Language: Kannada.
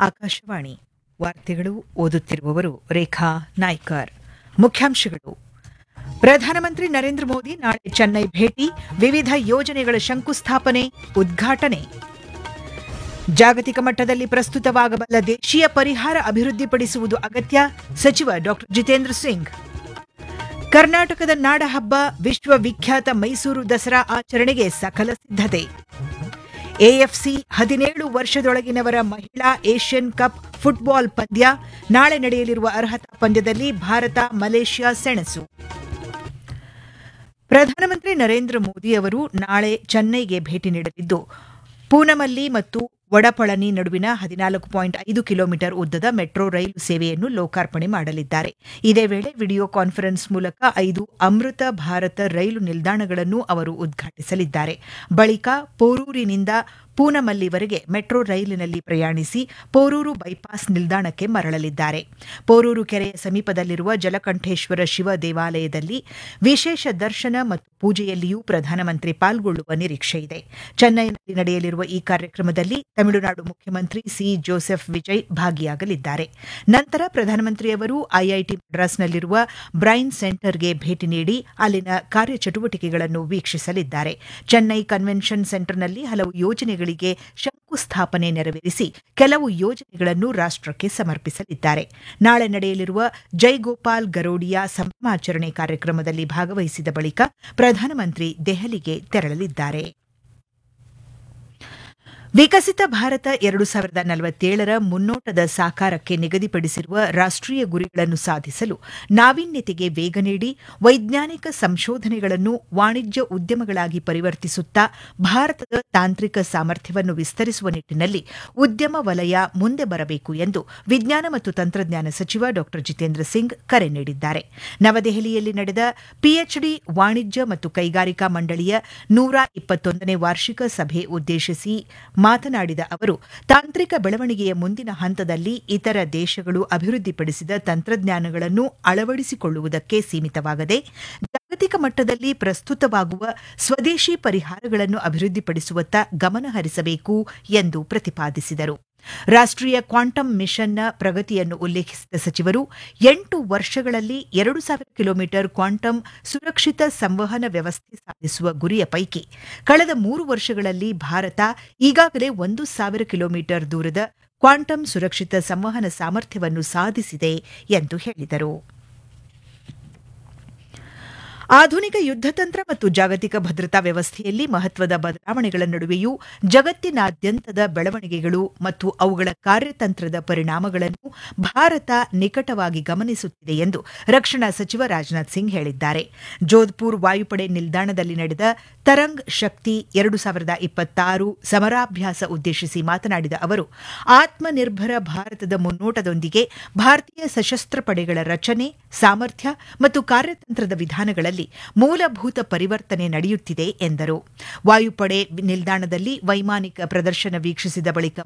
ಆಕಾಶವಾಣಿ ವಾರ್ತೆಗಳು ಓದುತ್ತಿರುವವರು ರೇಖಾ ನಾಯ್ಕರ್ ಮುಖ್ಯಾಂಶಗಳು ಪ್ರಧಾನಮಂತ್ರಿ ನರೇಂದ್ರ ಮೋದಿ ನಾಳೆ ಚೆನ್ನೈ ಭೇಟಿ ವಿವಿಧ ಯೋಜನೆಗಳ ಶಂಕುಸ್ಥಾಪನೆ ಉದ್ಘಾಟನೆ ಜಾಗತಿಕ ಮಟ್ಟದಲ್ಲಿ ಪ್ರಸ್ತುತವಾಗಬಲ್ಲ ದೇಶೀಯ ಪರಿಹಾರ ಅಭಿವೃದ್ಧಿಪಡಿಸುವುದು ಅಗತ್ಯ ಸಚಿವ ಡಾ ಜಿತೇಂದ್ರ ಸಿಂಗ್ ಕರ್ನಾಟಕದ ನಾಡಹಬ್ಬ ವಿಶ್ವವಿಖ್ಯಾತ ಮೈಸೂರು ದಸರಾ ಆಚರಣೆಗೆ ಸಕಲ ಸಿದ್ಧತೆ ಎಎಫ್ಸಿ ಹದಿನೇಳು ವರ್ಷದೊಳಗಿನವರ ಮಹಿಳಾ ಏಷ್ಯನ್ ಕಪ್ ಫುಟ್ಬಾಲ್ ಪಂದ್ಯ ನಾಳೆ ನಡೆಯಲಿರುವ ಅರ್ಹತಾ ಪಂದ್ಯದಲ್ಲಿ ಭಾರತ ಮಲೇಷ್ಯಾ ಸೆಣಸು ಪ್ರಧಾನಮಂತ್ರಿ ನರೇಂದ್ರ ಮೋದಿ ಅವರು ನಾಳೆ ಚೆನ್ನೈಗೆ ಭೇಟಿ ನೀಡಲಿದ್ದು ಪೂನಮಲ್ಲಿ ಮತ್ತು ವಡಪಳನಿ ನಡುವಿನ ಹದಿನಾಲ್ಕು ಪಾಯಿಂಟ್ ಐದು ಕಿಲೋಮೀಟರ್ ಉದ್ದದ ಮೆಟ್ರೋ ರೈಲು ಸೇವೆಯನ್ನು ಲೋಕಾರ್ಪಣೆ ಮಾಡಲಿದ್ದಾರೆ ಇದೇ ವೇಳೆ ವಿಡಿಯೋ ಕಾನ್ಫರೆನ್ಸ್ ಮೂಲಕ ಐದು ಅಮೃತ ಭಾರತ ರೈಲು ನಿಲ್ದಾಣಗಳನ್ನು ಅವರು ಉದ್ಘಾಟಿಸಲಿದ್ದಾರೆ ಬಳಿಕ ಪೋರೂರಿನಿಂದ ಪೂನಮಲ್ಲಿವರೆಗೆ ಮೆಟ್ರೋ ರೈಲಿನಲ್ಲಿ ಪ್ರಯಾಣಿಸಿ ಪೋರೂರು ಬೈಪಾಸ್ ನಿಲ್ದಾಣಕ್ಕೆ ಮರಳಲಿದ್ದಾರೆ ಪೋರೂರು ಕೆರೆಯ ಸಮೀಪದಲ್ಲಿರುವ ಜಲಕಂಠೇಶ್ವರ ಶಿವ ದೇವಾಲಯದಲ್ಲಿ ವಿಶೇಷ ದರ್ಶನ ಮತ್ತು ಪೂಜೆಯಲ್ಲಿಯೂ ಪ್ರಧಾನಮಂತ್ರಿ ಪಾಲ್ಗೊಳ್ಳುವ ನಿರೀಕ್ಷೆಯಿದೆ ಚೆನ್ನೈನಲ್ಲಿ ನಡೆಯಲಿರುವ ಈ ಕಾರ್ಯಕ್ರಮದಲ್ಲಿ ತಮಿಳುನಾಡು ಮುಖ್ಯಮಂತ್ರಿ ಸಿ ಜೋಸೆಫ್ ವಿಜಯ್ ಭಾಗಿಯಾಗಲಿದ್ದಾರೆ ನಂತರ ಪ್ರಧಾನಮಂತ್ರಿಯವರು ಐಐಟಿ ಮಡ್ರಾಸ್ನಲ್ಲಿರುವ ಬ್ರೈನ್ ಸೆಂಟರ್ಗೆ ಭೇಟಿ ನೀಡಿ ಅಲ್ಲಿನ ಕಾರ್ಯಚಟುವಟಿಕೆಗಳನ್ನು ವೀಕ್ಷಿಸಲಿದ್ದಾರೆ ಚೆನ್ನೈ ಕನ್ವೆನ್ಷನ್ ಸೆಂಟರ್ನಲ್ಲಿ ಹಲವು ಯೋಜನೆಗಳಿಗೆ ಶಂಕುಸ್ಥಾಪನೆ ನೆರವೇರಿಸಿ ಕೆಲವು ಯೋಜನೆಗಳನ್ನು ರಾಷ್ಟಕ್ಕೆ ಸಮರ್ಪಿಸಲಿದ್ದಾರೆ ನಾಳೆ ನಡೆಯಲಿರುವ ಜೈಗೋಪಾಲ್ ಗರೋಡಿಯಾ ಸಂಭ್ರಮಾಚರಣೆ ಕಾರ್ಯಕ್ರಮದಲ್ಲಿ ಭಾಗವಹಿಸಿದ ಬಳಿಕ ಪ್ರಧಾನಮಂತ್ರಿ ದೆಹಲಿಗೆ ತೆರಳಲಿದ್ದಾರೆ ವಿಕಸಿತ ಭಾರತ ಎರಡು ಸಾವಿರದ ನಲವತ್ತೇಳರ ಮುನ್ನೋಟದ ಸಾಕಾರಕ್ಕೆ ನಿಗದಿಪಡಿಸಿರುವ ರಾಷ್ಟೀಯ ಗುರಿಗಳನ್ನು ಸಾಧಿಸಲು ನಾವೀನ್ಯತೆಗೆ ವೇಗ ನೀಡಿ ವೈಜ್ಞಾನಿಕ ಸಂಶೋಧನೆಗಳನ್ನು ವಾಣಿಜ್ಯ ಉದ್ಯಮಗಳಾಗಿ ಪರಿವರ್ತಿಸುತ್ತಾ ಭಾರತದ ತಾಂತ್ರಿಕ ಸಾಮರ್ಥ್ಯವನ್ನು ವಿಸ್ತರಿಸುವ ನಿಟ್ಟಿನಲ್ಲಿ ಉದ್ಯಮ ವಲಯ ಮುಂದೆ ಬರಬೇಕು ಎಂದು ವಿಜ್ಞಾನ ಮತ್ತು ತಂತ್ರಜ್ಞಾನ ಸಚಿವ ಡಾ ಜಿತೇಂದ್ರ ಸಿಂಗ್ ಕರೆ ನೀಡಿದ್ದಾರೆ ನವದೆಹಲಿಯಲ್ಲಿ ನಡೆದ ಪಿಎಚ್ಡಿ ವಾಣಿಜ್ಯ ಮತ್ತು ಕೈಗಾರಿಕಾ ಮಂಡಳಿಯ ನೂರ ಇಪ್ಪತ್ತೊಂದನೇ ವಾರ್ಷಿಕ ಸಭೆ ಉದ್ದೇಶಿಸಿ ಮಾತನಾಡಿದ ಅವರು ತಾಂತ್ರಿಕ ಬೆಳವಣಿಗೆಯ ಮುಂದಿನ ಹಂತದಲ್ಲಿ ಇತರ ದೇಶಗಳು ಅಭಿವೃದ್ಧಿಪಡಿಸಿದ ತಂತ್ರಜ್ಞಾನಗಳನ್ನು ಅಳವಡಿಸಿಕೊಳ್ಳುವುದಕ್ಕೆ ಸೀಮಿತವಾಗದೆ ಜಾಗತಿಕ ಮಟ್ಟದಲ್ಲಿ ಪ್ರಸ್ತುತವಾಗುವ ಸ್ವದೇಶಿ ಪರಿಹಾರಗಳನ್ನು ಅಭಿವೃದ್ಧಿಪಡಿಸುವತ್ತ ಗಮನ ಹರಿಸಬೇಕು ಎಂದು ಪ್ರತಿಪಾದಿಸಿದರು ರಾಷ್ಟೀಯ ಕ್ವಾಂಟಮ್ ಮಿಷನ್ನ ಪ್ರಗತಿಯನ್ನು ಉಲ್ಲೇಖಿಸಿದ ಸಚಿವರು ಎಂಟು ವರ್ಷಗಳಲ್ಲಿ ಎರಡು ಸಾವಿರ ಕಿಲೋಮೀಟರ್ ಕ್ವಾಂಟಮ್ ಸುರಕ್ಷಿತ ಸಂವಹನ ವ್ಯವಸ್ಥೆ ಸಾಧಿಸುವ ಗುರಿಯ ಪೈಕಿ ಕಳೆದ ಮೂರು ವರ್ಷಗಳಲ್ಲಿ ಭಾರತ ಈಗಾಗಲೇ ಒಂದು ಸಾವಿರ ಕಿಲೋಮೀಟರ್ ದೂರದ ಕ್ವಾಂಟಮ್ ಸುರಕ್ಷಿತ ಸಂವಹನ ಸಾಮರ್ಥ್ಯವನ್ನು ಸಾಧಿಸಿದೆ ಎಂದು ಹೇಳಿದರು ಆಧುನಿಕ ಯುದ್ಧತಂತ್ರ ಮತ್ತು ಜಾಗತಿಕ ಭದ್ರತಾ ವ್ಯವಸ್ಥೆಯಲ್ಲಿ ಮಹತ್ವದ ಬದಲಾವಣೆಗಳ ನಡುವೆಯೂ ಜಗತ್ತಿನಾದ್ಯಂತದ ಬೆಳವಣಿಗೆಗಳು ಮತ್ತು ಅವುಗಳ ಕಾರ್ಯತಂತ್ರದ ಪರಿಣಾಮಗಳನ್ನು ಭಾರತ ನಿಕಟವಾಗಿ ಗಮನಿಸುತ್ತಿದೆ ಎಂದು ರಕ್ಷಣಾ ಸಚಿವ ರಾಜನಾಥ್ ಸಿಂಗ್ ಹೇಳಿದ್ದಾರೆ ಜೋಧ್ಪುರ್ ವಾಯುಪಡೆ ನಿಲ್ದಾಣದಲ್ಲಿ ನಡೆದ ತರಂಗ್ ಶಕ್ತಿ ಎರಡು ಸಾವಿರದ ಇಪ್ಪತ್ತಾರು ಸಮರಾಭ್ಯಾಸ ಉದ್ದೇಶಿಸಿ ಮಾತನಾಡಿದ ಅವರು ಆತ್ಮನಿರ್ಭರ ಭಾರತದ ಮುನ್ನೋಟದೊಂದಿಗೆ ಭಾರತೀಯ ಸಶಸ್ತ್ರ ಪಡೆಗಳ ರಚನೆ ಸಾಮರ್ಥ್ಯ ಮತ್ತು ಕಾರ್ಯತಂತ್ರದ ವಿಧಾನಗಳಲ್ಲಿ ಮೂಲಭೂತ ಪರಿವರ್ತನೆ ನಡೆಯುತ್ತಿದೆ ಎಂದರು ವಾಯುಪಡೆ ನಿಲ್ದಾಣದಲ್ಲಿ ವೈಮಾನಿಕ ಪ್ರದರ್ಶನ ವೀಕ್ಷಿಸಿದ ಬಳಿಕ